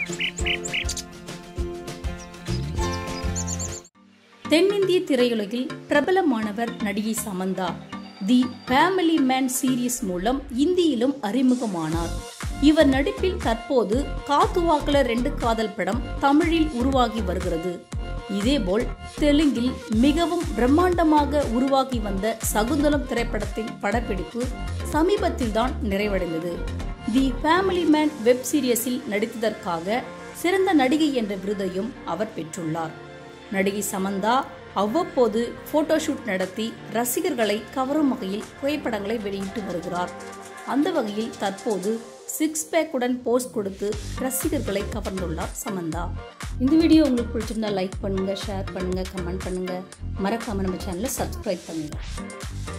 தென்னிந்திய திரையுலகில் பிரபலமானவர் நடிகை Samantha the family man series மூலம் இந்தியிலும் அறிமுகமானார் இவர் நடிப்பில் தற்போது காத்துவாக்கல ரெண்டு காதல் படம் தமிழில் உருவாகி வருகிறது இதேபோல் தெலுங்கில் மிகவும் பிரம்மாண்டமாக உருவாகி வந்த சகுந்தலம் திரைப்படத்தின் படப்பிடிப்பு சமீபத்தில் தான் நிறைவடைந்தது தி ஃபேமிலி மேன் வெப் சீரியஸில் நடித்ததற்காக சிறந்த நடிகை என்ற விருதையும் அவர் பெற்றுள்ளார் நடிகை சமந்தா அவ்வப்போது போட்டோஷூட் நடத்தி ரசிகர்களை கவரும் வகையில் புகைப்படங்களை வெளியிட்டு வருகிறார் அந்த வகையில் தற்போது சிக்ஸ் பேக்குடன் போஸ்ட் கொடுத்து ரசிகர்களை கவர்ந்துள்ளார் சமந்தா இந்த வீடியோ உங்களுக்கு பிடிச்சிருந்தா லைக் பண்ணுங்க ஷேர் பண்ணுங்க கமெண்ட் பண்ணுங்க மறக்காம நம்ம சேனலை சப்ஸ்கிரைப் பண்ணுங்க